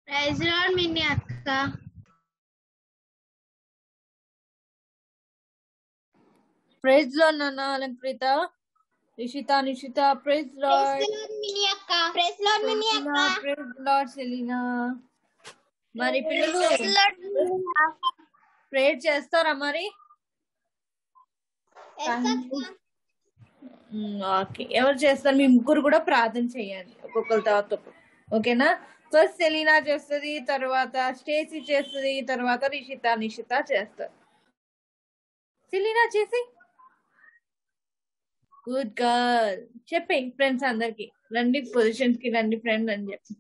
Praise lord మిన్ని అక్క praise లో నాన్న అలంకృత నిషిత నిషిత ప్రైజ్ లార్డ్ మినీ అక్క ప్రైజ్ లార్డ్ మినీ అక్క ప్రైజ్ లార్డ్ సెలీనా మరి పిల్లలు ప్రేయర్ చేస్తారా మరి ఓకే ఎవరు చేస్తారు మీ ముగ్గురు కూడా ప్రార్థన చేయండి ఒక్కొక్కరి తర్వాత ఒక్కొక్కరు. ఓకేనా ఫస్ట్ సెలీనా చేస్తుంది తర్వాత స్టేసీ చేస్తుంది తర్వాత నిషిత నిషిత చేస్తారు సెలీనా చేసి గుడ్ గర్ల్ చెప్పే ఫ్రెండ్స్ అందరికి రండి పొజిషన్స్ కి రండి ఫ్రెండ్ అని చెప్పి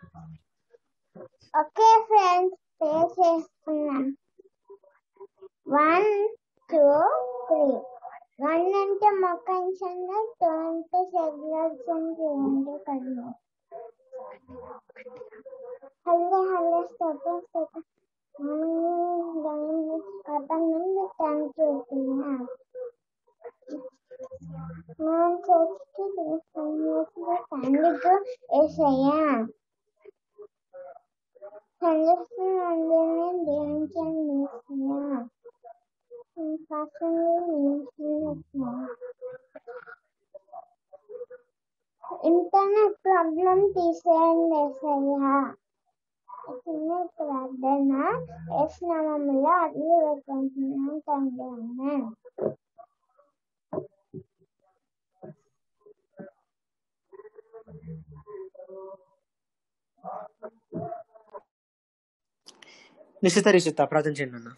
ఓకే ఫ్రెండ్స్ పే చేసుకున్నాం వన్ టూ త్రీ వన్ అంటే మొక్కించండి టూ అంటే సెగ్యులేషన్ చేయండి కళ్ళు హల్లి హల్లి స్టెప్ స్టెప్ పదం నుండి టెన్ చేస్తున్నాం మనం చర్చికి తీసుకుని తండ్రితో వేసయ్యా సందర్శనందరినీ దీవించండి యేసయ్యా. ఈ శాసనాన్ని నిలిచినట్టు. ఇంటర్నెట్ ప్రాబ్లం తీసేయండి యేసయ్యా. చిన్న ప్రార్థన యశ్నామంలో అడ్డు వేసుకుంటున్నాం తండ్రి ఆమేన్. నిశ్చిత నిశ్చిత ప్రార్థన చేయండి అన్న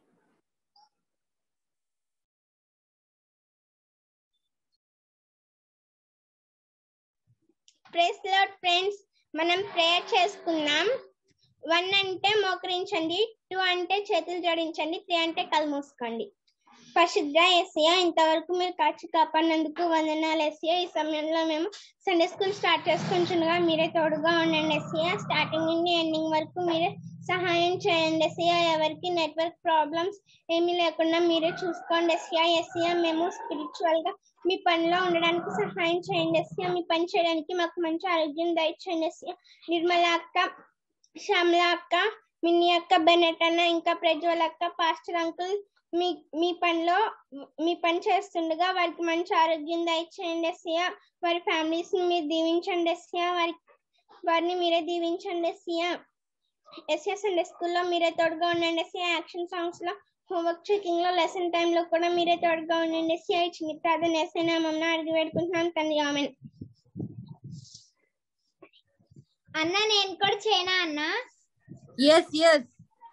ప్రేస్ లార్డ్ ఫ్రెండ్స్ మనం ప్రేయర్ చేసుకుందాం వన్ అంటే మోకరించండి టూ అంటే చేతులు జోడించండి త్రీ అంటే కళ్ళు మూసుకోండి పరిశుద్ధ ఎస్ఐ ఇంతవరకు మీరు కాచి కాపాడినందుకు వందనాలు ఎస్ఐ ఈ సమయంలో మేము సండే స్కూల్ స్టార్ట్ చేసుకుంటుండగా మీరే తోడుగా ఉండండి ఎస్ఐ స్టార్టింగ్ నుండి ఎండింగ్ వరకు మీరే సహాయం చేయండి ఎస్ఐ ఎవరికి నెట్వర్క్ ప్రాబ్లమ్స్ ఏమీ లేకుండా మీరే చూసుకోండి ఎస్ఐ ఎస్ఐ మేము స్పిరిచువల్ గా మీ పనిలో ఉండడానికి సహాయం చేయండి ఎస్ఐ మీ పని చేయడానికి మాకు మంచి ఆరోగ్యం దయచేయండి ఎస్ఐ నిర్మల అక్క శ్యామల అక్క మిన్ని అక్క బెనెట్ అన్న ఇంకా ప్రజ్వల్ అక్క పాస్టర్ అంకుల్ మీ మీ పనిలో మీ పని చేస్తుండగా వారికి మంచి ఆరోగ్యం దయచేయండి ఎస్య వారి ఫ్యామిలీస్ ని మీరు దీవించండి ఎస్య వారి వారిని మీరే దీవించండి ఎస్య ఎస్ఎస్ సండే స్కూల్లో మీరే తోడుగా ఉండండి ఎస్య యాక్షన్ సాంగ్స్ లో హోంవర్క్ చెకింగ్ లో లెసన్ టైమ్ లో కూడా మీరే తోడుగా ఉండండి ఎస్య చిన్న ప్రార్థన ఎస్ఐ నామం అడిగి పెట్టుకుంటున్నాను తండ్రి ఆమెన్ అన్న నేను కూడా చేయనా అన్నా ఎస్ ఎస్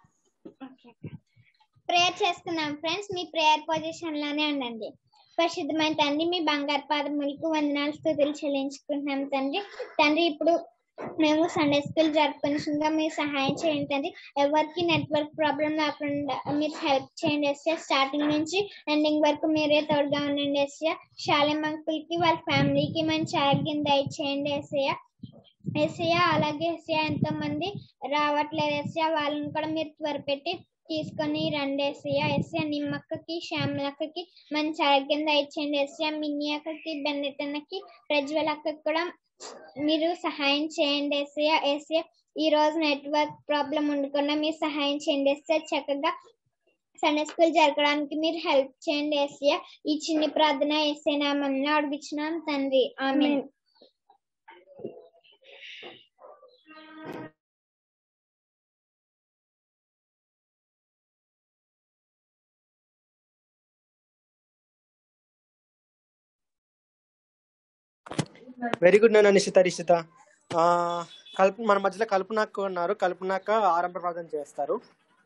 ప్రేయర్ చేసుకున్నాం ఫ్రెండ్స్ మీ ప్రేయర్ పొజిషన్ లోనే ఉండండి పరిశుద్ధమైన తండ్రి మీ బంగారు పాదములకు వందనాలు స్థుతులు చెల్లించుకుంటున్నాం తండ్రి తండ్రి ఇప్పుడు మేము సండే స్కూల్ జరుపుకుంటుండగా మీరు సహాయం చేయండి తండ్రి ఎవరికి నెట్వర్క్ ప్రాబ్లం రాకుండా మీరు హెల్ప్ చేయండి ఎస్ఏ స్టార్టింగ్ నుంచి ఎండింగ్ వరకు మీరే తోడుగా ఉండండి ఎస్ఏ శాలెం అంకుల్ కి వాళ్ళ ఫ్యామిలీకి మంచి ఆరోగ్యం దయచేయండి ఎస్ఏ ఎస్ఏ అలాగే ఎస్ఏ ఎంతో మంది రావట్లేదు ఎస్ఏ వాళ్ళని కూడా మీరు త్వరపెట్టి తీసుకొని రండి ఎస్ఐ ఎస్ఐ నిమ్మక్కకి శ్యామలక్కకి మంచి ఆరోగ్యం దయచేయండి ఎస్ఐ మిన్ని అక్కకి బెన్నెట్టన్నకి ప్రజ్వల్ అక్కకి కూడా మీరు సహాయం చేయండి ఎస్ఐ ఎస్ఐ ఈ రోజు నెట్వర్క్ ప్రాబ్లం ఉండకుండా మీరు సహాయం చేయండి ఎస్ఐ చక్కగా సండే స్కూల్ జరగడానికి మీరు హెల్ప్ చేయండి ఎస్ఐ ఈ చిన్ని ప్రార్థన ఎస్ఐ నామంలో అడిగించినాం తండ్రి ఆమె వెరీ గుడ్ నాన్న నిశ్చిత నిశ్చిత ఆ, కల్ప మన మధ్యలో కల్పనాక ఉన్నారు కల్పనాక ఆరంభ ప్రార్థన చేస్తారు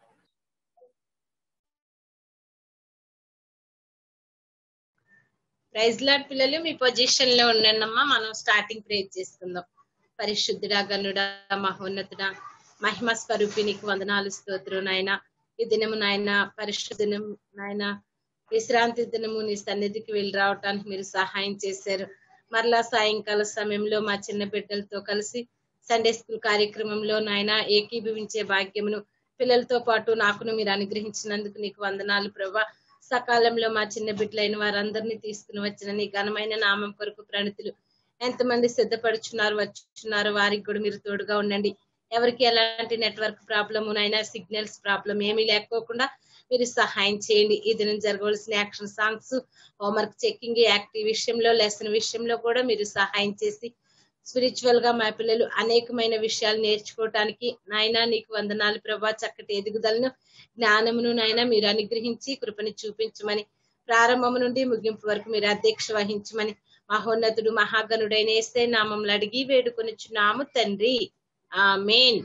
ప్రైజ్ లాడ్ పిల్లలు మీ పొజిషన్ లో ఉండండి అమ్మా మనం స్టార్టింగ్ ప్రేర్ చేసుకుందాం పరిశుద్ధుడా గనుడా మహోన్నతుడా మహిమ స్వరూపి నీకు వందనాలు స్తోత్రం నాయన ఈ దినము నాయన పరిశుద్ధనం నాయన విశ్రాంతి దినము నీ సన్నిధికి వెళ్ళి రావటానికి మీరు సహాయం చేశారు మరలా సాయంకాల సమయంలో మా చిన్న బిడ్డలతో కలిసి సండే స్కూల్ కార్యక్రమంలో నాయన ఏకీభవించే భాగ్యమును పిల్లలతో పాటు నాకును మీరు అనుగ్రహించినందుకు నీకు వందనాలు ప్రభా సకాలంలో మా చిన్న బిడ్డలైన వారందరినీ తీసుకుని వచ్చిన నీ ఘనమైన నామం కొరకు ప్రణితులు ఎంతమంది సిద్ధపడుచున్నారు వచ్చున్నారు వారికి కూడా మీరు తోడుగా ఉండండి ఎవరికి ఎలాంటి నెట్వర్క్ ప్రాబ్లమ్ నైనా సిగ్నల్స్ ప్రాబ్లం ఏమీ లేకోకుండా మీరు సహాయం చేయండి ఈ దినం జరగవలసిన action songs homework checking active విషయంలో లెసన్ విషయంలో కూడా మీరు సహాయం చేసి స్పిరిచువల్ గా మా పిల్లలు అనేకమైన విషయాలు నేర్చుకోవటానికి నాయన నీకు వందనాలు ప్రభా చక్కటి ఎదుగుదలను జ్ఞానమును నాయన మీరు అనుగ్రహించి కృపని చూపించమని ప్రారంభము నుండి ముగింపు వరకు మీరు అధ్యక్ష వహించమని మహోన్నతుడు మహాగణుడైన ఏస్తే నామంలో అడిగి వేడుకొనిచున్నాము తండ్రి amen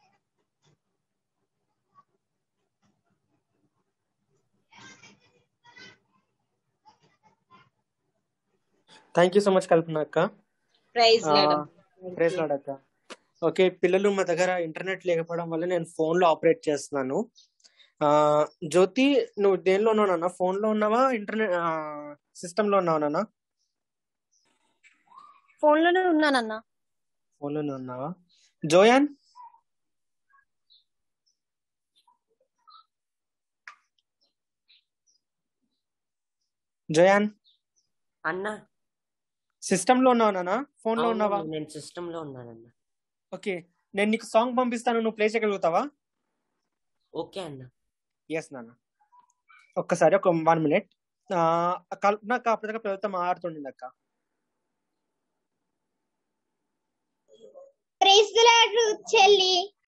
thank you so much Kalpana అక్క ప్రైజ్ ప్రేస్ లాడ్ అక్క ఓకే పిల్లలు మా దగ్గర ఇంటర్నెట్ లేకపోవడం వల్ల నేను ఫోన్ లో ఆపరేట్ చేస్తున్నాను ఆ జ్యోతి నువ్వు దేనిలో ఉన్నావు నాన్న ఫోన్ లో ఉన్నావా ఇంటర్నెట్ సిస్టమ్ లో ఉన్నావా నాన్న ఫోన్ లోనే ఉన్నానన్న ఫోన్ లోనే ఉన్నావా జోయాన్ జోయాన్ అన్న సిస్టమ్ లో ఉన్నావా నాన్న ఫోన్ లో అవును, ఉన్నావా నేను సిస్టమ్ లో ఉన్నానన్న ఓకే నేను నీకు సాంగ్ పంపిస్తాను నువ్వు ప్లే చేయగలుగుతావా ఓకే అన్న ఎస్ నాన్న ఒక్కసారి ఒక వన్ మినిట్ కల్పన అక్క అప్పటిదాకా ప్రభుత్వం మాట్లాడుతుండింది అక్క ప్రైజ్ చెల్లి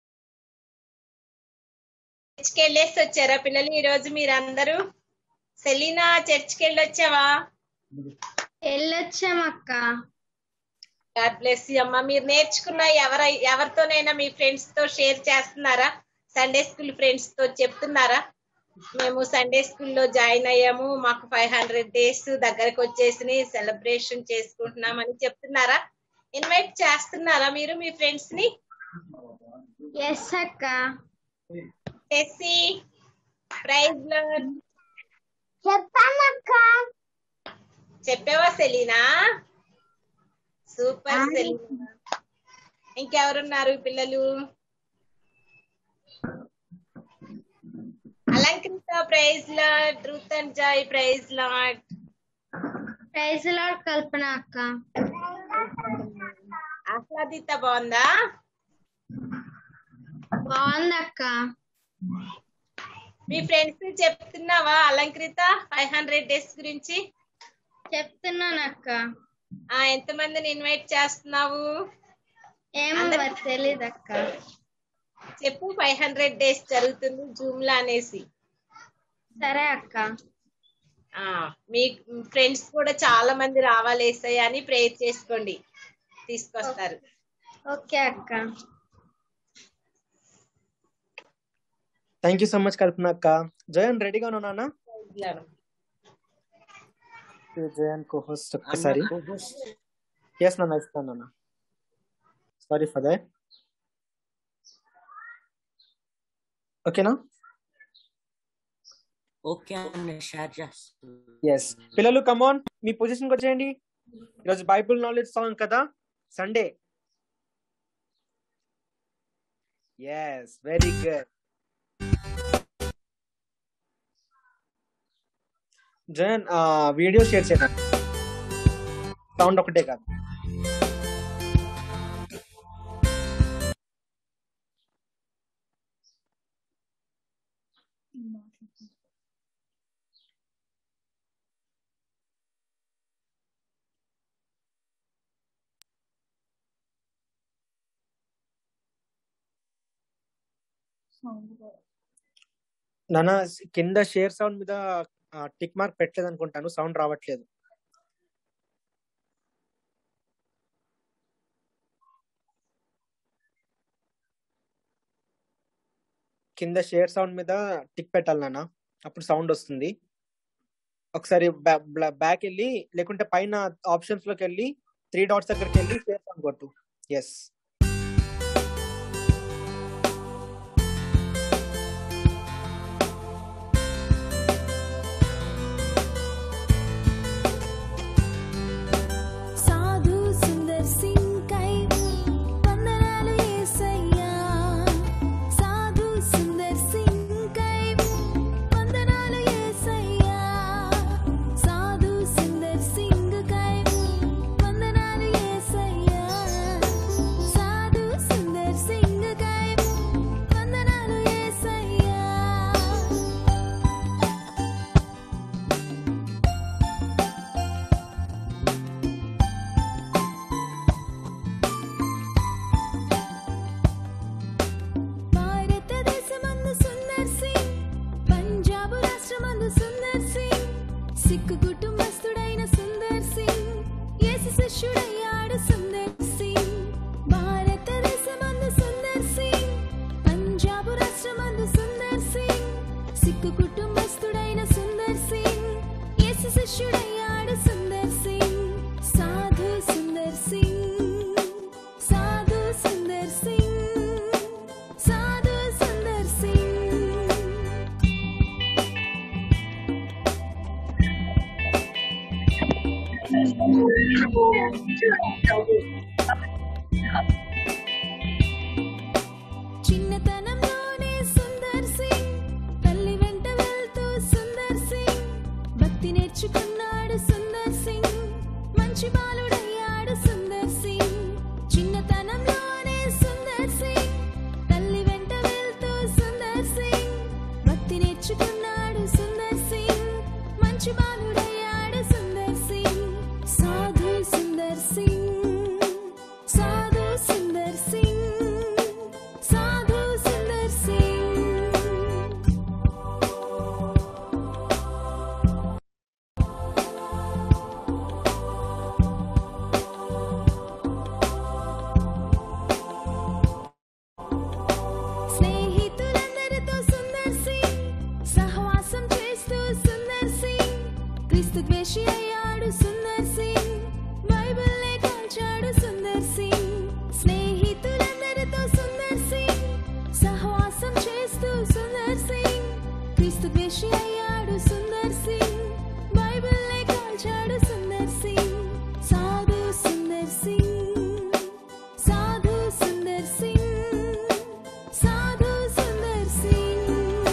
చర్చ్కి వెళ్ళేసి వచ్చారా పిల్లలు ఈ రోజు మీరందరూ సెలీనా చర్చ్కి వెళ్ళి వచ్చావా వెళ్ళొచ్చాం అక్క గాడ్ బ్లెస్ యూ అమ్మా మీరు నేర్చుకున్న ఎవర ఎవరితోనైనా మీ ఫ్రెండ్స్ తో షేర్ చేస్తున్నారా సండే స్కూల్ ఫ్రెండ్స్ తో చెప్తున్నారా మేము సండే స్కూల్లో జాయిన్ అయ్యాము మాకు ఫైవ్ హండ్రెడ్ డేస్ దగ్గరకు వచ్చేసి సెలబ్రేషన్ చేసుకుంటున్నాం అని చెప్తున్నారా ఇన్వైట్ చేస్తున్నారా మీరు మీ ఫ్రెండ్స్ ని ఎస్ అక్క టెస్సీ ప్రైజ్ చెప్పానక్క చెప్పావా సెలీనా సూపర్ సెలీనా ఇంకెవరున్నారు పిల్లలు Alankrita praise Lord truth and joy praise Lord praise Lord Kalpana అక్క ఆహ్లాదిత బాగుందా బాగుంది అక్క మీ ఫ్రెండ్స్ చెప్తున్నావా అలంకృత ఫైవ్ హండ్రెడ్ డేస్ గురించి చెప్తున్నాను అక్క ఆ ఎంత మందిని ఇన్వైట్ చేస్తున్నావు ఏమో మరి తెలీదు అక్క చెప్పు ఫైవ్ హండ్రెడ్ డేస్ జరుగుతుంది జూమ్ లో అనేసి సరే అక్క ఆ మీ ఫ్రెండ్స్ కూడా చాలా మంది రావాలి ఏసయ్య అని ప్రేయర్ చేసుకోండి తీసుకొస్తారు ఓకే అక్క thank you so much Kalpana అక్క జయన్ రెడీగా ఉన్నావు నాన్న జయన్ కో హోస్ట్ ఒక్కసారి ఎస్ నాన్న ఇస్తాను నాన్న సారీ ఫర్ దట్ ఓకేనా ఓకే అన్న షేర్ చేస్తాను ఎస్ పిల్లలు కమాన్ మీ పొజిషన్ వచ్చేయండి ఈరోజు బైబుల్ నాలెడ్జ్ సాంగ్ కదా Sunday yes very good Jayan video share చేయండి సౌండ్ ఒకటే కాదు నాన్న కింద షేర్ సౌండ్ మీద టిక్ మార్క్ పెట్టలేదు అనుకుంటాను సౌండ్ రావట్లేదు కింద షేర్ సౌండ్ మీద టిక్ పెట్టాలి నాన్న అప్పుడు సౌండ్ వస్తుంది ఒకసారి బ్యాక్ వెళ్ళి లేకుంటే పైన ఆప్షన్స్ లోకి వెళ్ళి త్రీ డాట్స్ దగ్గరికి వెళ్ళి షేర్ సౌండ్ కొట్టు ఎస్ సాధు సుందర్ సింగ్ కై వందనాలు యేసయ్యా సాధు సుందర్ సింగ్ కై వందనాలు యేసయ్యా సాధు సుందర్ సింగ్ కై వందనాలు యేసయ్యా సిక్కు కుటుంబస్తుడైన సుందర్ సింగ్ యేసు శిష్యుడయ్యాడు సుందర్ సింగ్ భారతదేశమందు సుందర్ సింగ్ పంజాబ్ రాష్ట్రమందు సుందర్ సింగ్ సిక్కు కుటుంబస్తుడైన సుందర్ సింగ్ యేసు శిష్యుడయ్యాడు సుందర్ సింగ్ సాధు సుందర్ సింగ్ సాధు సుందర్ సింగ్ సాధు సుందర్ సింగ్ చిన్నతనంలోనే సుందర్ సింగ్ తల్లి వెంట వెళ్తూ సుందర్ సింగ్ భక్తి నేర్చుకున్నాడు సుందర్ సింగ్ మంచి బాలుడయ్యాడు సుందర్ సింగ్ చిన్నతనంలోనే సుందర్ సింగ్ తల్లి వెంట వెళ్తూ సుందర్ సింగ్ భక్తి నేర్చుకున్నాడు సుందర్ సింగ్ మంచి బాలుడయ్యాడు సుందర్ సింగ్ సాధు సుందర్ సింగ్ సాధు సుందర్ సింగ్ సాధు సుందర్ సింగ్ స్నేహితులందరితో సుందర్ సింగ్ సహవాసం చేస్తూ సుందర్ సింగ్ క్రీస్తు ద్వేషి అయ్యాడు సుందర్ సింగ్ బైబిల్నే కాల్చాడు సుందర్ సింగ్ స్నేహితులందరితో సుందర్ సింగ్ సహవాసం చేస్తూ సుందర్ సింగ్ క్రీస్తు ద్వేషి అయ్యాడు సుందర్ సింగ్ బైబిల్నే కాల్చాడు సుందర్ సింగ్ సాధు సుందర్ సింగ్ సాధు సుందర్ సింగ్ సాధు సుందర్ సింగ్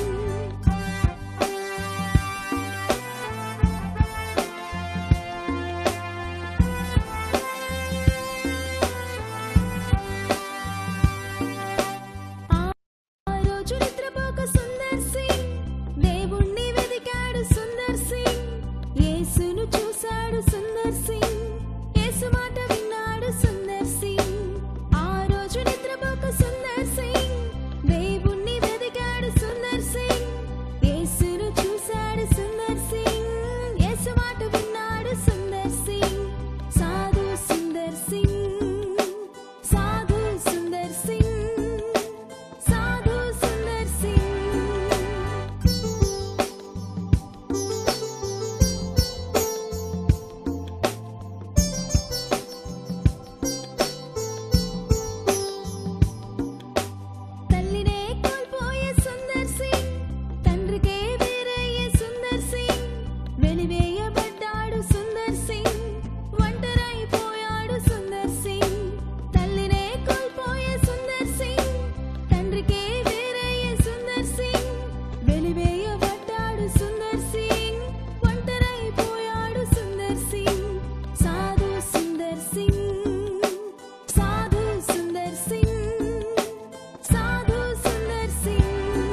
ఆ రోజు నిద్రపోక సుందర్ సింగ్ దేవుణ్ణి వెదికాడు సుందర్ సింగ్ యేసును చూశాడు సుందర్ సింగ్ యేసు మాట విన్నాడు సుందర్ సింగ్ ఆ రోజు నిద్రపోక సుందర్ సింగ్ దేవుణ్ణి వెదికాడు సుందర్ సింగ్ యేసును చూశాడు సుందర్ సింగ్ యేసు మాట విన్నాడు సుందర్ సింగ్ సాధు సుందర్ సింగ్ సాధు సుందర్ సింగ్ సాధు సుందర్ సింగ్ తల్లినే కోల్పోయే సుందర్ సింగ్ తండ్రికే వేరయ్యే సుందర్ సింగ్ వెలివేయబడ్డాడు సుందర్ సింగ్ ఒంటరైపోయాడు సుందర్ సింగ్ తల్లినే కోల్పోయే సుందర్ సింగ్ తండ్రికే వేరయ్యే సుందర్ సింగ్ వెలివేయబడ్డాడు సుందర్ సింగ్ ఒంటరైపోయాడు సుందర్ సింగ్ సాధు సుందర్ సింగ్ సాధు సుందర్ సింగ్ సాధు సుందర్ సింగ్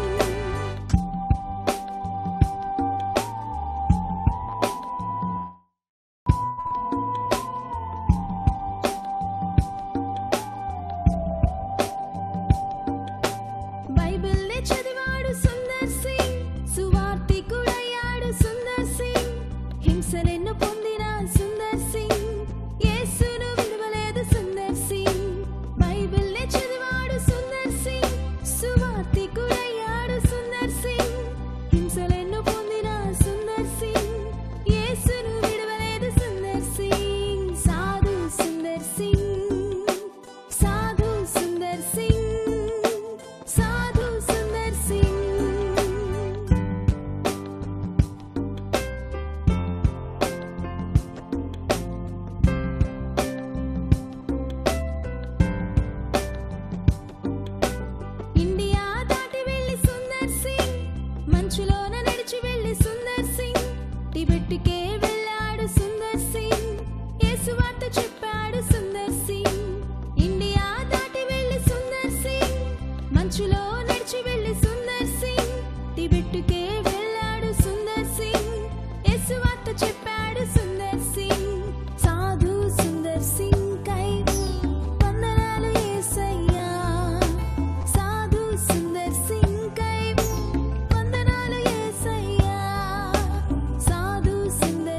బైబిల్ని చదివాడు సుందర్ సింగ్ సువార్తికుడయ్యాడు సుందర్ సింగ్ హింసలెన్ను పొందిన సుందర్ సింగ్ యేసును విలువలేదు సుందర్ సింగ్ బైబిల్ని చదివాడు సుందర్ సింగ్ సువార్తికుడయ్యాడు సుందర్ సింగ్ హింసలెన్ను పొందిన సుందర్ సింగ్ యేసును విడవలేదు సుందర్ సింగ్ సాధు సుందర్ సింగ్ సాధు సుందర్ సింగ్ సాధు సుందర్ సింగ్ ఇండియా దాటి వెళ్ళి సుందర్ సింగ్ మంచులోన నడిచి వెళ్ళి సుందర్ సింగ్ టిబెట్కే వెళ్ళాడు సుందర్ సింగ్ యేసు వార్త చెప్పాడు సుందర్ సింగ్ ఇండియా దాటి వెళ్ళి సుందర్ సింగ్ మంచులో నడిచి వెళ్ళి సుందర్ సింగ్ టిబెట్కే వెళ్ళాడు సుందర్ సింగ్ యేసు వార్త చెప్పాడు సుందర్ సింగ్ సాధు సుందర్ సింగ్ కై వందనాలు యేసయ్యా సాధు సుందర్ సింగ్ కై వందనాలు యేసయ్యా సాధు సుందర్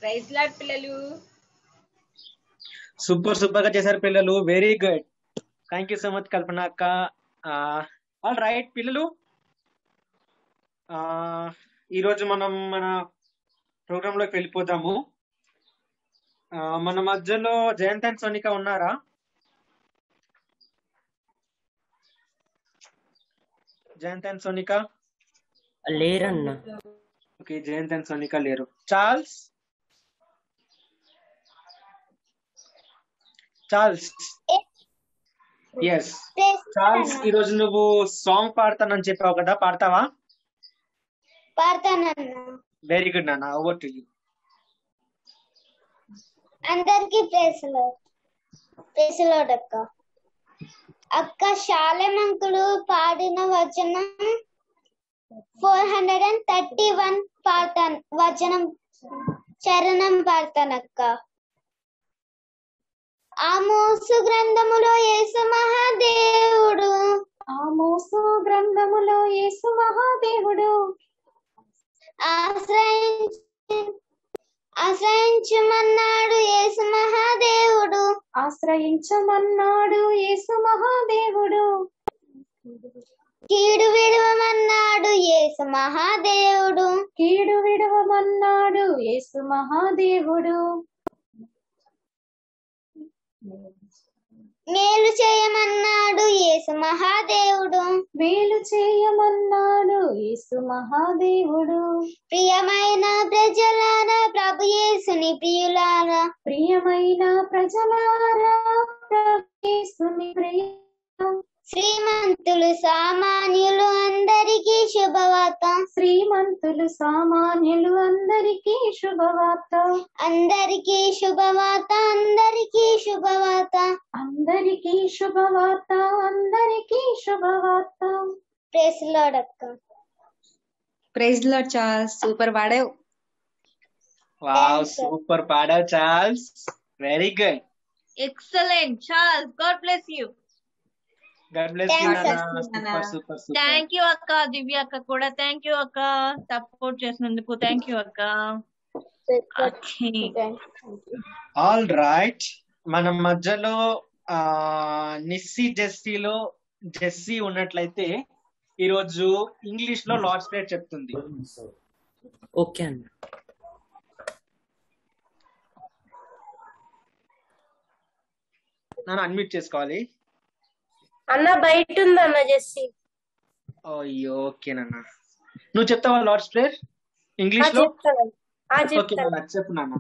ప్రైజ్ లాడ్ పిల్లలు సూపర్ సూపర్ గా చేశారు పిల్లలు very good thank you so much Kalpana అక్క ఆల్ రైట్ పిల్లలు ఆ, ఈరోజు మనం మన ప్రోగ్రామ్ లోకి వెళ్ళిపోదాము ఆ, మన మధ్యలో జయంత్ అండ్ సోనిక ఉన్నారా జయంత్ అండ్ సోనిక లేరన్నా ఓకే జయంత్ అండ్ సోనిక లేరు చార్ల్స్ చార్ల్స్ ఎస్ చార్ల్స్ ఈ రోజు నువ్వు సాంగ్ పాడతానని చెప్పావు కదా పాడతావా పాడతానన్నా వెరీ గుడ్ నాన్న ఓవర్ టు యూ అందరికి ప్లేసులో ప్లేసులో అక్క అక్క శాలమంకులు పాడిన వచనం four hundred and thirty one పాడతాను వచనం చరణం పాడతానక్క ఆమోసు గ్రంథములో యేసు మహాదేవుడు ఆమోసు గ్రంథములో యేసు మహాదేవుడు ఆశ్రయించి ఆశ్రయించమన్నాడు యేసు మహాదేవుడు ఆశ్రయించమన్నాడు యేసు మహాదేవుడు కీడు విడవమన్నాడు యేసు మహాదేవుడు కీడు విడవమన్నాడు యేసు మహాదేవుడు మేలు చేయమన్నాడు యేసు మహాదేవుడు మేలు చేయమన్నాడు యేసు మహాదేవుడు ప్రియమైన ప్రజలారా ప్రభు యేసుని ప్రియులారా ప్రియమైన ప్రజలారా ప్రభు యేసుని ప్రియ శ్రీమంతులు సామాన్యులు అందరికీ శుభవార్త శ్రీమంతులు సామాన్యులు అందరికీ శుభవార్త అందరికీ శుభవార్త అందరికీ శుభవార్త అందరికీ శుభవార్త అందరికీ శుభవార్త ప్రేసులోడక్క ప్రైజ్ లాడ్ చార్ల్స్ సూపర్ పాడావు వావ్ Thanks, sir. సూపర్ పాడావు Charles very good excellent Charles God bless you God bless you Thanks, నాన్న sir. Super super super thank you అక్క దివ్య అక్క కూడా థ్యాంక్ యూ అక్క సపోర్ట్ చేసినందుకు థ్యాంక్ యూ అక్క okay all right మన మధ్యలో ఆ నిస్సి జెస్సీలో జెస్సీ ఉన్నట్లయితే ఈ రోజు ఇంగ్లీష్ లో లార్డ్స్ ప్రేయర్ చెప్తుంది ఓకే అన్న నన్ను అన్మ్యూట్ చేసుకోవాలి అన్న బయట ఉందన్న జెస్సీ అయ్యో ఓకేనన్న నువ్వు చెప్తావా లార్డ్స్ ప్రేయర్ ఆ ఇంగ్లీష్ లో చెప్తాను ఆ ఓకే చెప్తాను నాన్న చెప్పు నాన్న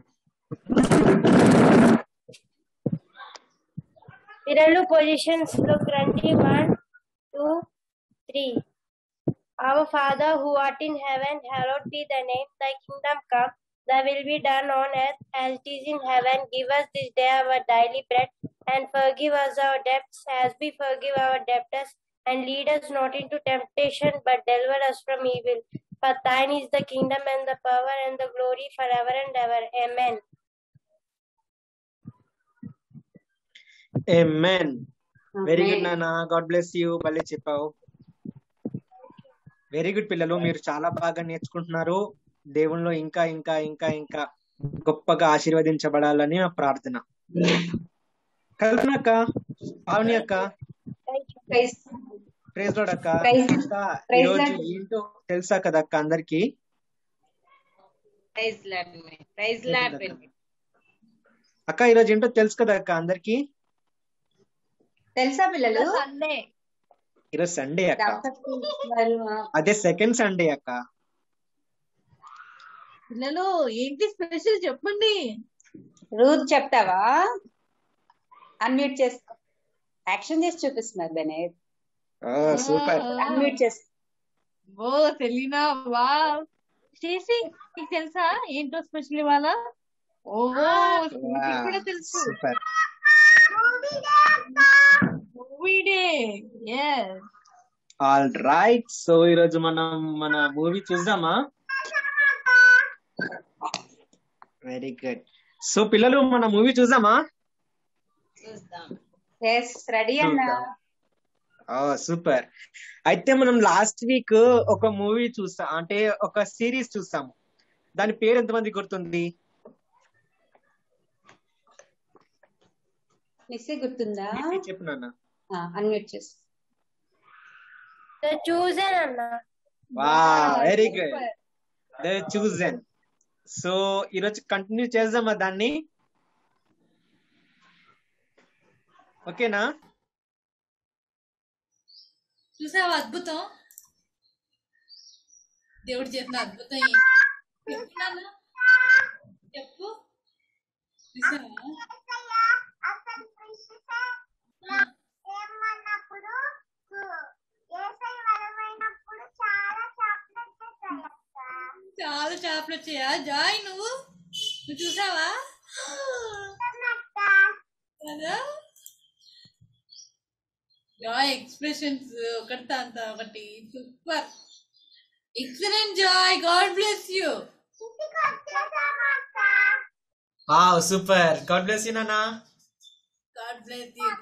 ఈ రెండు పొజిషన్స్ లోకి రండి one two three our father who art in heaven hallowed be thy name thy kingdom come thy will be done on earth as it is in heaven give us this day our daily bread and forgive us our debts as we forgive our debtors and lead us not into temptation but deliver us from evil for thine is the kingdom and the power and the glory forever and ever amen men very good నాన్న God bless you భలే చెప్పావు very good పిల్లలు మీరు చాలా బాగా నేర్చుకుంటున్నారు దేవునిలో ఇంకా ఇంకా ఇంకా ఇంకా గొప్పగా ఆశీర్వదించబడాలని నా ప్రార్థన కల్పన అక్క పావని అక్క ప్రేజ్ లోడ్ అక్క Praise- అక్క, praise ఈరోజు Lord. ఏంటో తెలుసా కదా అక్క అందరికి ప్రైజ్ లాడ్ ప్రైజ్ లాడ్ అక్క ఈరోజు ఏంటో తెలుసు కదా అక్క అందరికి తెలుసా పిల్లలు సండే ఈరోజు సండే అక్క డాక్టర్ గారు, ఆ, అదే సెకండ్ సండే అక్క పిల్లలు ఏంటి స్పెషల్ చెప్పండి రూత్ చెప్తావా అన్మ్యూట్ చేసుకో యాక్షన్ చేసి చూపిస్తున్నారు బెనేట్ సూపర్ అన్మ్యూట్ చేసుకో ఓ తెలీనా వా చేసి నీకు తెలుసా ఏంటో స్పెషల్ ఇవాళ ఓ నీకు కూడా తెలుసు super movie day yes all right so ఈరోజు మనం మన మూవీ చూద్దామా వెరీ గుడ్ సో పిల్లలు మన మూవీ చూద్దామా చూద్దాం ఎస్ రెడీ అన్న సూపర్ అయితే మనం లాస్ట్ వీక్ ఒక మూవీ చూస్తాం అంటే ఒక సిరీస్ చూస్తాము దాని పేరు ఎంతమంది గుర్తుంది మెస్సే గుర్తుందా చెప్పు నాన్న అన్మ్యూట్ చేసి The chosen అన్నా వా very good the chosen so ఈరోజు కంటిన్యూ చేద్దామా దాన్ని ఓకేనా చూసావా అద్భుతం దేవుడు చేసిన అద్భుతం ఏంటి? చెప్పు నాన్న. చెప్పు చూసావా చాలా చేపలు వచ్చాయా జాయ్ నువ్వు నువ్వు చూసావా కదా జాయ్ ఎక్స్ప్రెషన్స్ ఒకటి అంత ఒకటి super excellent joy god bless you ఆ సూపర్ గాడ్ బ్లెస్ యూ నాన్న God bless you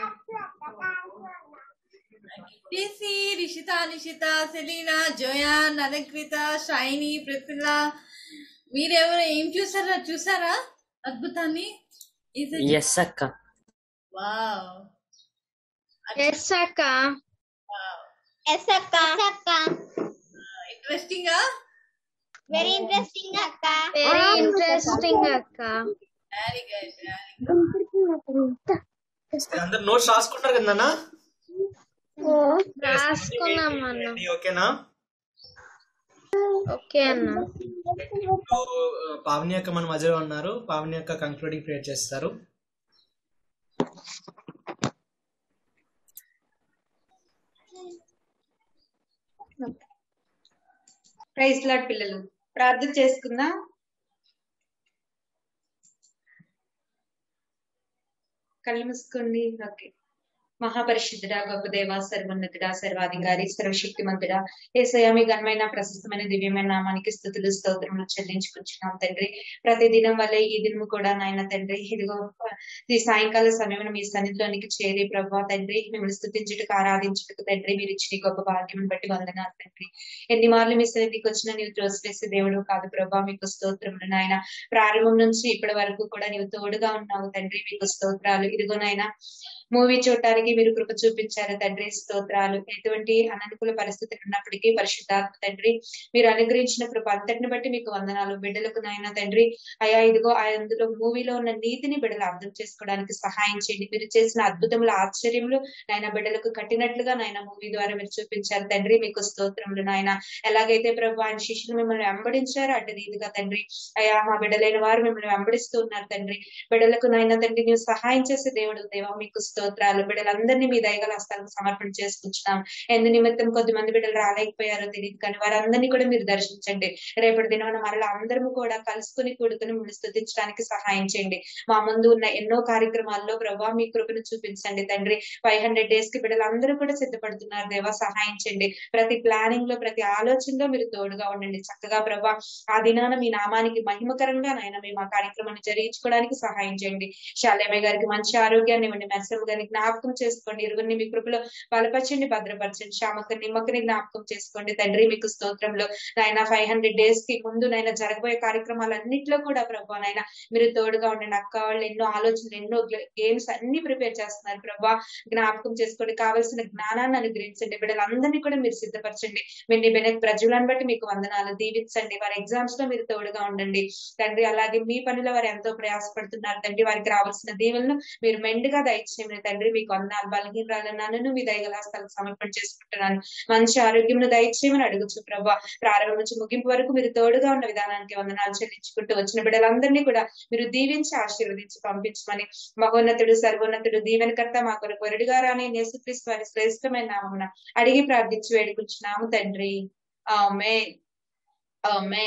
TC Rishitha Nishitha Selena Joanne Alankrita Shiny ప్రతిల మీరెవరు ఏం చూసారా చూసారా అద్భుతాన్ని ఎస్ అక్క వావ్ ఎస్ అక్క ఎస్ అక్క అక్క ఇంట్రెస్టింగ్ వెరీ ఇంట్రెస్టింగ్ అక్క వెరీ ఇంట్రెస్టింగ్ అక్క వెరీ గుడ్ అందరు నోట్స్ రాసుకుంటారు కదా నాన్న రాసుకున్నాం అన్న ఓకేనా ఓకే అన్న ఇప్పుడు, ఆ, పావని అక్క మన మధ్యలో ఉన్నారు పావని అక్క కంక్లూడింగ్ ప్రేయర్ చేస్తారు ప్రైజ్ లాడ్ పిల్లలు ప్రార్థన చేసుకుందాం కళ్ళు మూసుకోండి ఓకే మహాపరిశుద్ధుడా గొప్ప దేవ సర్వోన్నతుడా సర్వాధికారి సర్వశక్తిమంతుడా ఏసయ మీ ఘనమైన ప్రశస్తమైన దివ్యమైన నామానికి స్థుతులు స్తోత్రములు చెల్లించుకుంటున్నాం తండ్రి ప్రతి దినం వల్లే ఈ దినము కూడా నాయన తండ్రి ఇదిగో ఈ సాయంకాల సమయం మీ సన్నిధిలోనికి చేరి ప్రభా తండ్రి మిమ్మల్ని స్థుతించుటకు ఆరాధించుటకు తండ్రి మీరు ఇచ్చిన ఈ గొప్ప భాగ్యం బట్టి వందనాలు తండ్రి ఎన్ని మార్లు మీ సన్నిధికి వచ్చిన నీవు త్రోసివేసే దేవుడు కాదు ప్రభా మీకు స్తోత్రములు నాయన ప్రారంభం నుంచి ఇప్పటి వరకు కూడా నీవు తోడుగా ఉన్నావు తండ్రి మీకు స్తోత్రాలు ఇదిగో నాయన మూవీ చూడటానికి మీరు కృప చూపించారు తండ్రి స్తోత్రాలు ఎటువంటి అననుకూల పరిస్థితులు ఉన్నప్పటికీ పరిశుద్ధాత్మ తండ్రి మీరు అనుగ్రహించిన కృప అంతటిని బట్టి మీకు వందనాలు బిడ్డలకు నాయన తండ్రి అయా ఇదిగో ఆ అందులో మూవీలో ఉన్న నీతిని బిడ్డలు అర్థం చేసుకోవడానికి సహాయం చేయండి మీరు చేసిన అద్భుతముల ఆశ్చర్యములు నాయన బిడ్డలకు కట్టినట్లుగా నాయన మూవీ ద్వారా మీరు చూపించారు తండ్రి మీకు స్తోత్రములు నాయన ఎలాగైతే ప్రభు ఆయన శిష్యులు మిమ్మల్ని వెంబడించారు అటు రీతిగా తండ్రి అయా మా బిడ్డలైన వారు మిమ్మల్ని వెంబడిస్తూ ఉన్నారు తండ్రి బిడ్డలకు నాయన తండ్రి నీవు సహాయం చేసే దేవుడు దేవా మీకు స్తోత్రాలు బిడ్డలందరినీ మీ దయగల హస్తాలకు సమర్పణ చేసుకుంటున్నాం ఎందు నిమిత్తం కొద్ది మంది బిడ్డలు రాలేకపోయారో తెలియదు కానీ వారందరినీ కూడా మీరు దర్శించండి రేపటి దినమున మరలా అందరము కూడా కలుసుకుని కూడుకుని మిమ్మల్ని స్థుతించడానికి సహాయం చేయండి మా ముందు ఉన్న ఎన్నో కార్యక్రమాల్లో ప్రభా మీ కృపను చూపించండి తండ్రి ఫైవ్ హండ్రెడ్ డేస్ కి బిడ్డలందరూ కూడా సిద్ధపడుతున్నారు దేవా సహాయం చేయండి ప్రతి ప్లానింగ్ లో ప్రతి ఆలోచనలో మీరు తోడుగా ఉండండి చక్కగా ప్రభా ఆ దినాన మీ నామానికి మహిమకరంగా నాయన మేము ఆ కార్యక్రమాన్ని జరిగించుకోవడానికి సహాయం చేయండి శాలేమయ్య గారికి మంచి ఆరోగ్యాన్ని ఇవ్వండి మెస్సం గారిని జ్ఞాపకం చేసుకోండి ఇరుగురిని మీ కృపలో బలపరచండి భద్రపరచండి శ్యామక నిమ్మకని జ్ఞాపకం చేసుకోండి తండ్రి మీకు స్తోత్రంలో నాయన ఫైవ్ హండ్రెడ్ డేస్ కి ముందు నాయన జరగబోయే కార్యక్రమాలన్నింటిలో కూడా ప్రభా నాయన మీరు తోడుగా ఉండండి అక్క వాళ్ళు ఎన్నో ఆలోచనలు ఎన్నో గేమ్స్ అన్ని ప్రిపేర్ చేస్తున్నారు ప్రభా జ్ఞాపకం చేసుకోండి కావాల్సిన జ్ఞానాన్ని అనుగ్రహించండి బిడ్డలందరినీ కూడా మీరు సిద్ధపరచండి మీరు నీ బెనెత్ ప్రజలను బట్టి మీకు వందనాలు దీవించండి వారి ఎగ్జామ్స్ లో మీరు తోడుగా ఉండండి తండ్రి అలాగే మీ పనిలో వారు ఎంతో ప్రయాసపడుతున్నారు తండ్రి వారికి రావాల్సిన దీవులను మీరు మెండుగా దయచేయమని తండ్రి మీకు వందనాలు బలహీనరాలను నన్ను మీ దయగల హస్తాలకు సమర్పణ చేసుకుంటున్నాను మంచి ఆరోగ్యం దయచేయమని అడుగుచు ప్రభా ప్రారంభం నుంచి ముగింపు వరకు మీరు తోడుగా ఉన్న విధానానికి వందనాలు చెల్లించుకుంటూ వచ్చిన బిడ్డలందరినీ కూడా మీరు దీవించి ఆశీర్వదించి పంపించమని మహోన్నతుడు సర్వోన్నతుడు దీవెనకర్త మా కొరకు వరుడిగా రాని యేసుక్రీస్తు వారి శ్రేష్టమైన నామమున అడిగి ప్రార్థించి వేడుకుంటున్నాము తండ్రి ఆమె ఆమె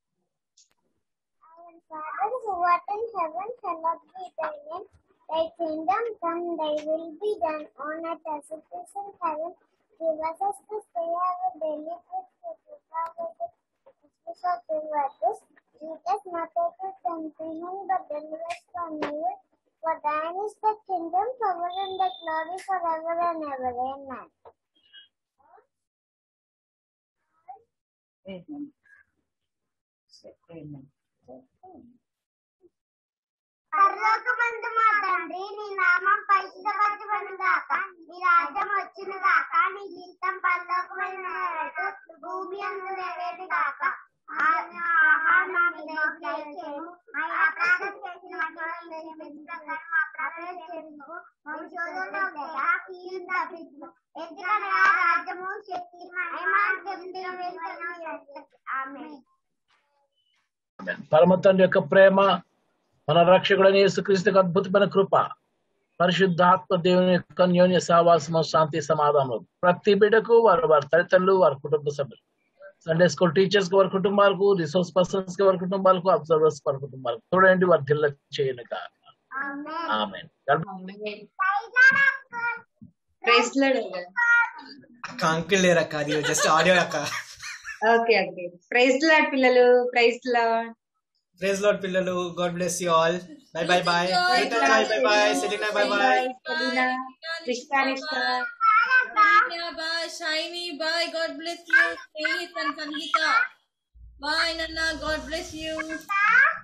Father who art in heaven, hallowed be thy name. Thy kingdom come, thy will be done on earth as it is in heaven. Give us this day our daily bread, forgive our debts, as we forgive others. Lead us not into temptation, but deliver us from evil. For thine is the kingdom, power, and the glory forever and ever. Amen. పరలోకమందు మా తండ్రి నీ నామం పరిశుద్ధపరచబడును గాక నీ రాజ్యం వచ్చును గాక నీ జీతం పరలోకమైన నెరవేరుతూ భూమి అందు నెరవేరు గాక ఆహారం మాకు దయచేయము మా అపరాధం చేసిన వాటిని క్షమించగా మా అపరాధాలు క్షమించు మా శోధనలో లేక కీడు తప్పించు ఎందుకనగా రాజ్యము శక్తి మహిమ ఆమె పరమ తండ్రి యొక్క ప్రేమ మన రక్షకుడైన యేసుక్రీస్తుకు అద్భుతమైన కృప పరిశుద్ధాత్మ దేవుని యొక్క అన్యోన్య సహవాసము శాంతి సమాధానం ప్రతి బిడ్డకు వారి వారి తల్లిదండ్రులు వారి కుటుంబ సభ్యులు సండే స్కూల్ టీచర్స్ కి వారి కుటుంబాలకు రిసోర్స్ పర్సన్స్ కి వారి కుటుంబాలకు అబ్జర్వర్స్ వారి కుటుంబాలకు చూడండి వారి దిల్ల చేయను కాక ఆమె ప్రైజ్ లాడ్ అక్క అంకుల్ లేరు అక్క అది జస్ట్ ఆడియో అక్క ఓకే ఓకే ప్రైజ్ లాడ్ పిల్లలు ప్రైజ్ లాడ్ ప్రేజ్ లాడ్ పిల్లలు god bless you all bye bye bye bye bye Selena bye bye Selena కృష్ణానిష్ట Nina, bye. Shiny, bye. God bless you. Faith and Sangeeta. Bye, Nana. God bless you.